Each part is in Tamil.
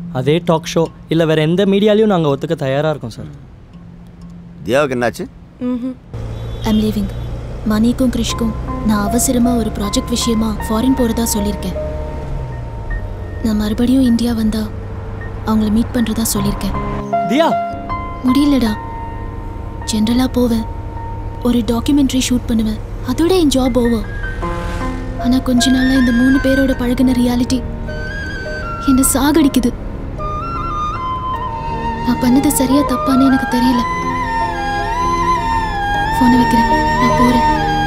அதே டாக் ஷோ இல்லை வேறு எந்த மீடியாலையும் நாங்கள் ஒத்துக்க தயாராக இருக்கோம் சார் தியாவுக்கு என்னாச்சு ஐம் லீவிங் மணிக்கும் கிரிஷ்க்கும் நான் அவசரமா ஒரு ப்ராஜெக்ட் விஷயமா ஃபாரின் போறதா சொல்லியிருக்கேன் நான் மறுபடியும் இந்தியா வந்தா அவங்கள மீட் பண்றதா சொல்லியிருக்கேன் தியா முடியலடா ஜென்ரலா போவேன் ஒரு டாக்குமெண்ட்ரி ஷூட் பண்ணுவேன் அதோட என் ஜாப் ஓவர் ஆனா கொஞ்ச நாளா இந்த மூணு பேரோட பழகுன ரியாலிட்டி என்ன சாகடிக்குது நான் பண்ணது சரியா தப்பான்னு எனக்கு தெரியல போனை வைக்கிறேன் நான் போறேன்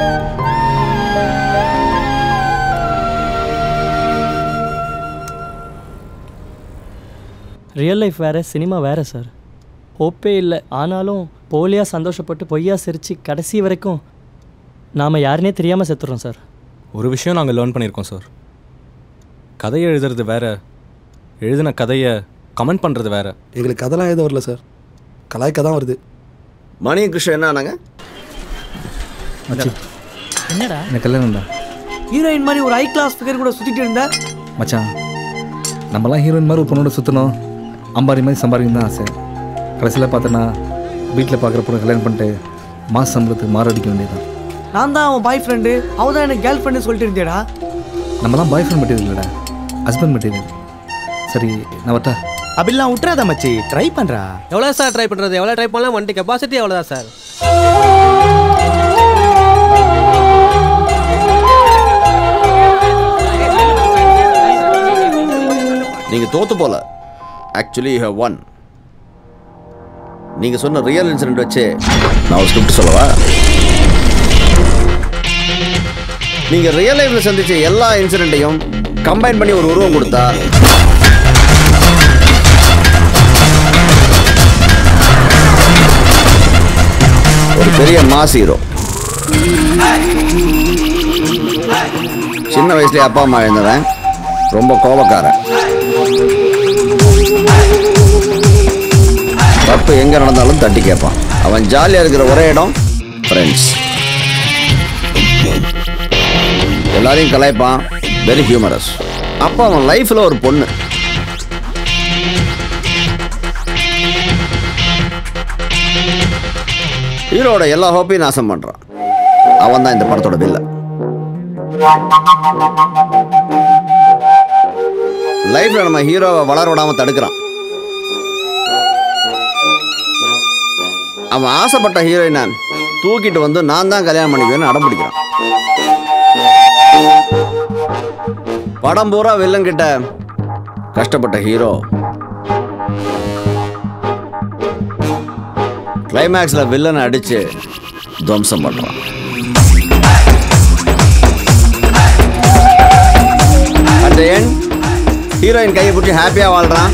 ரியல் லைஃப் வேறு சினிமா வேறு சார் ஹோப்பே இல்லை ஆனாலும் போலியாக சந்தோஷப்பட்டு பொய்யா சிரித்து கடைசி வரைக்கும் நாம் யாருனே தெரியாமல் செத்துறோம் சார் ஒரு விஷயம் நாங்கள் லேர்ன் பண்ணியிருக்கோம் சார் கதையை எழுதுறது வேற எழுதின கதையை கமெண்ட் பண்ணுறது வேற எங்களுக்கு கதைலாம் எதுவும் வரல சார் கலாய்க்க தான் வருது மணி கிருஷ்ணன் என்ன ஆனாங்க என்னடா எனக்கு கல்யாணம்டா ஹீரோயின் மாதிரி ஒரு ஹை கிளாஸ் ஃபிகர் கூட சுத்திட்டு இருந்தா மச்சான் நம்மலாம் ஹீரோயின் மாதிரி ஒரு பொண்ணோட சுற்றணும் அம்பாரி மாதிரி சம்பாதிக்கணும் தான் ஆசை கடைசியில் பார்த்தோன்னா வீட்டில் பார்க்குற பொண்ணு கல்யாணம் பண்ணிட்டு மாச சம்பளத்துக்கு மாரடிக்க வேண்டியதுதான் நான் தான் அவன் பாய் ஃப்ரெண்டு அவன் தான் எனக்கு கேர்ள் ஃப்ரெண்டு சொல்லிட்டு இருந்தேடா நம்மலாம் பாய் ஃப்ரெண்ட் மெட்டீரியல் இல்லைடா ஹஸ்பண்ட் மெட்டீரியல் சரி நான் வட்டா அப்படிலாம் விட்டுறாத மச்சி ட்ரை பண்றா எவ்வளோ சார் ட்ரை பண்ணுறது எவ்வளோ ட்ரை பண்ணலாம் வண்டி கெப்பாசிட்டி எவ்வளோதான் சார் நீங்க தோத்து போல ஆக்சுவலி யூ ஹவ் ஒன் நீங்க சொன்ன ரியல் இன்சிடென்ட் வச்சு நான் ஒரு ஸ்கிரிப்ட் சொல்லவா நீங்க ரியல் லைஃப்ல சந்திச்ச எல்லா இன்சிடென்ட்டையும் கம்பைன் பண்ணி ஒரு உருவம் கொடுத்தா ஒரு பெரிய மாஸ் ஹீரோ சின்ன வயசுலயே அப்பா அம்மா எழுந்தவன் ரொம்ப கோபக்காரன் தப்பு எங்க நடந்தாலும் தட்டி கேட்பான் அவன் ஜாலியா இருக்கிற ஒரே இடம் ஃப்ரெண்ட்ஸ் எல்லாரையும் கலாய்ப்பான் வெரி ஹியூமரஸ் அப்போ அவன் லைஃப்ல ஒரு பொண்ணு ஹீரோட எல்லா ஹோப்பையும் நாசம் பண்றான் அவன் தான் இந்த படத்தோட வில்ல லைஃப்ல நம்ம ஹீரோவை வளர விடாம தடுக்கிறான் அவன் ஆசைப்பட்ட ஹீரோயினை தூக்கிட்டு வந்து நான் தான் கல்யாணம் பண்ணிக்குவேன்னு அடம் பிடிக்கிறான் படம் பூரா வில்லன் கிட்ட கஷ்டப்பட்ட ஹீரோ கிளைமேக்ஸ்ல வில்லனை அடிச்சு துவம்சம் பண்றான் அட் எண்ட் ஹீரோயின் கையை பிடிச்சி ஹாப்பியா வாழ்றான்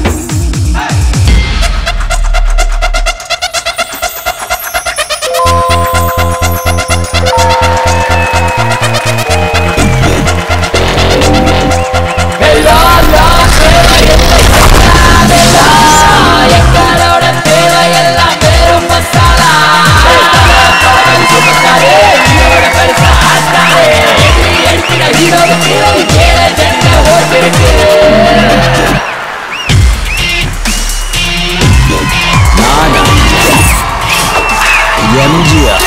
எம்ஜிஆர்